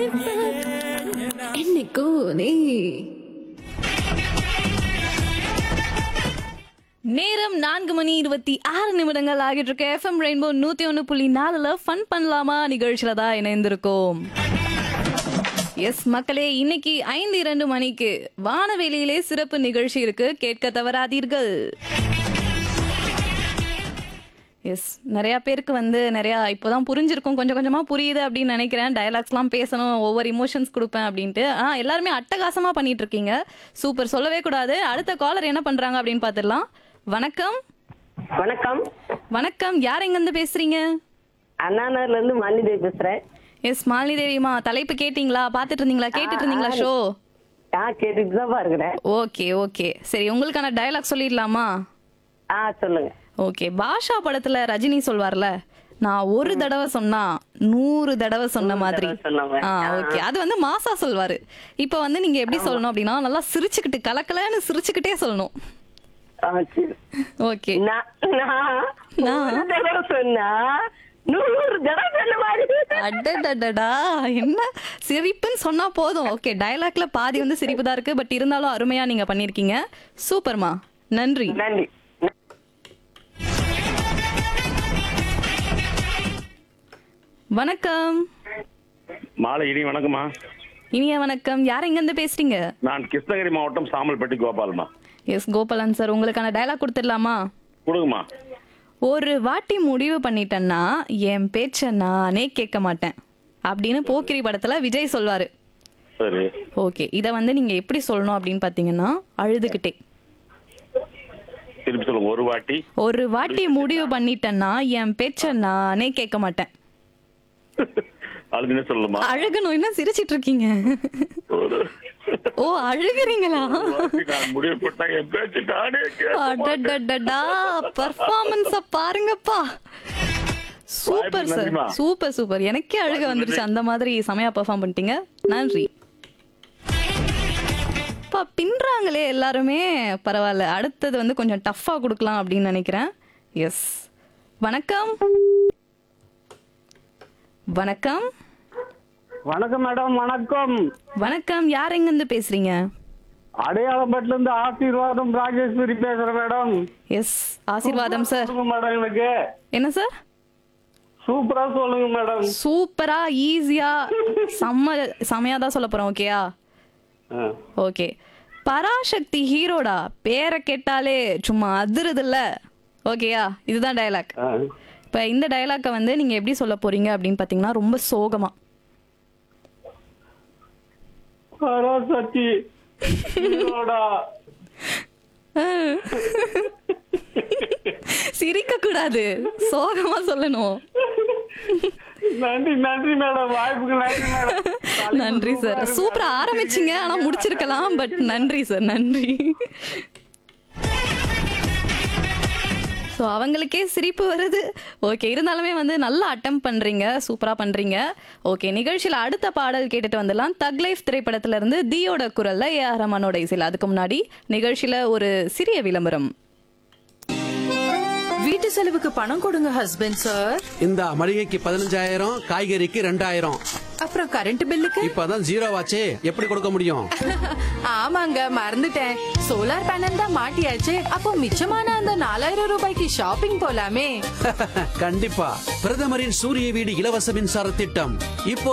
என்னைக்கும் நீ நேரம் நான்கு மணி இருபத்தி ஆறு நிமிடங்கள் ஆகிட்டு இருக்கு எஃப்எம் ரெயின்போ நூத்தி ஒன்று புள்ளி நாலுல ஃபன் பண்ணலாமா நிகழ்ச்சியில தான் இணைந்திருக்கோம் எஸ் மக்களே இன்னைக்கு ஐந்து இரண்டு மணிக்கு வானவெளியிலே சிறப்பு நிகழ்ச்சி இருக்கு கேட்க தவறாதீர்கள் எஸ் நிறைய பேருக்கு வந்து நிறைய இப்போதான் புரிஞ்சிருக்கும் கொஞ்சம் கொஞ்சமா புரியுது அப்படின்னு நினைக்கிறேன் டயலாக்ஸ்லாம் பேசணும் ஒவ்வொரு இமோஷன்ஸ் கொடுப்பேன் அப்படின்ட்டு ஆ எல்லாருமே அட்டகாசமா பண்ணிட்டு இருக்கீங்க சூப்பர் சொல்லவே கூடாது அடுத்த காலர் என்ன பண்றாங்க அப்படின்னு பார்த்துடலாம் வணக்கம் வணக்கம் வணக்கம் யார் எங்கேருந்து பேசுறீங்க அண்ணாநகர்ல இருந்து மாலிதேவி பேசுறேன் எஸ் மாலினி தேவிமா தலைப்பு கேட்டிங்களா பார்த்துட்டு இருந்தீங்களா கேட்டுட்டு இருந்தீங்களா ஷோ ஆ கேட்டுட்டு தான் இருக்கிறேன் ஓகே ஓகே சரி உங்களுக்கான டயலாக் சொல்லிடலாமா ஆ சொல்லுங்க ஓகே பாஷா படத்துல ரஜினி சொல்வார்ல நான் ஒரு தடவை சொன்னா நூறு தடவை சொன்ன மாதிரி தடவை சொன்ன மாதிரி. ஆ ஓகே அது வந்து மாசா சொல்வாரு இப்போ வந்து நீங்க எப்படி சொல்லணும் அப்படின்னா நல்லா சிரிச்சுக்கிட்டு கலக்கலன்னு சிரிச்சுக்கிட்டே சொல்லணும் ஆ, சரி. ஓகே நான் நான் நான்? ஒரு தடவை சொன்னா நூறு தடவை சொன்ன மாதிரி அடடடடா என்ன சிரிப்புன்னு சொன்னா போதும் ஓகே டயலாக்ல பாதி வந்து சிரிப்பு தான் இருக்கு பட் இருந்தாலும் அருமையா நீங்க பண்ணிருக்கீங்க சூப்பர்மா நன்றி நன்றி வணக்கம் மாலை இனி வணக்கம்மா இனிய வணக்கம் யார் எங்க இருந்து பேசுறீங்க நான் கிருஷ்ணகிரி மாவட்டம் சாமல்பட்டி கோபால்மா எஸ் கோபாலன் சார் உங்களுக்கான டயலாக் கொடுத்துடலாமா கொடுங்கம்மா ஒரு வாட்டி முடிவு பண்ணிட்டேன்னா என் பேச்ச நானே கேட்க மாட்டேன் அப்படின்னு போக்கிரி படத்துல விஜய் சொல்வாரு சரி ஓகே இத வந்து நீங்க எப்படி சொல்லணும் அப்படின்னு பாத்தீங்கன்னா அழுதுகிட்டே திருப்பி சொல்லுங்க ஒரு வாட்டி ஒரு வாட்டி முடிவு பண்ணிட்டேன்னா என் பேச்ச நானே கேட்க மாட்டேன் அழுதுன்னு சொல்லுமா அழுகணும் என்ன சிரிச்சிட்டு இருக்கீங்க ஒரு ஓ அழுகுறீங்களா வாட்டி நான் முடிவு போட்டா என் பேச்சு நானே கேட்க மாட்டேன். அடடடடா பர்ஃபார்மன்ஸ பாருங்கப்பா சூப்பர் வாய்ப்புக்கு சார் நன்றிம்மா. சூப்பர் சூப்பர் எனக்கே அழுக வாய்ப்புக்கு வந்துருச்சு அந்த மாதிரி செமையா பெர்ஃபார்ம் பண்ணிட்டீங்க நன்றி பா பின்றாங்களே எல்லாருமே பரவாயில்ல அடுத்தது வந்து கொஞ்சம் டஃப்பா கொடுக்கலாம் அப்படின்னு நினைக்கிறேன் எஸ் வணக்கம் வணக்கம் வணக்கம் மேடம் வணக்கம் வணக்கம் யார் எங்க இருந்து பேசுறீங்க அடையாளப்பட்டுல இருந்து ஆசீர்வாதம் ராஜேஸ்வரி பேசுறேன் மேடம் எஸ் ஆசீர்வாதம் சார் சொல்லுங்க மேடம் எனக்கு என்ன சார் சூப்பரா சொல்லுங்க மேடம் சூப்பரா ஈஸியா செம்ம செமையா தான் சொல்ல போறோம் ஓகேயா ஆ. ஓகே பராசக்தி ஹீரோடா பேரை கேட்டாலே சும்மா அதிருதுல்ல ஓகேயா இதுதான் டயலாக் ஆ. இப்போ இந்த டயலாக்கை வந்து நீங்க எப்படி சொல்ல போறீங்க அப்படின்னு பாத்தீங்கன்னா ரொம்ப சோகமா பராசக்தி ஹீரோடா. சிரிக்க கூடாது சோகமா சொல்லணும் நன்றி நன்றி மேடம் வாய்ப்புக்கு நன்றி மேடம் நன்றி சார் சூப்பரா ஆரம்பிச்சீங்க ஆனா முடிச்சிருக்கலாம் பட் நன்றி சார் நன்றி ஸோ அவங்களுக்கே சிரிப்பு வருது ஓகே இருந்தாலுமே வந்து நல்லா அட்டம் பண்றீங்க சூப்பரா பண்றீங்க ஓகே நிகழ்ச்சியில அடுத்த பாடல் கேட்டுட்டு வந்துடலாம் தக் லைஃப் திரைப்படத்துல இருந்து தியோட குரல்ல ஏ ஆர் ரஹ்மானோட இசையில் அதுக்கு முன்னாடி நிகழ்ச்சியில ஒரு சிறிய விளம்பரம் வீட்டு செலவுக்கு பணம் கொடுங்க ஹஸ்பண்ட் சார் இந்த மளிகைக்கு பதினஞ்சாயிரம் காய்கறிக்கு ரெண்டாயிரம் அப்புறம் கரண்ட் பில்லுக்கு இப்பதான் ஜீரோ ஆச்சே எப்படி கொடுக்க முடியும் ஆமாங்க மறந்துட்டேன் சோலார் பேனல் தான் மாட்டியாச்சு அப்போ மிச்சமான அந்த நாலாயிரம் ரூபாய்க்கு ஷாப்பிங் போலாமே கண்டிப்பா பிரதமரின் சூரிய வீடு இலவச மின்சார திட்டம் இப்போ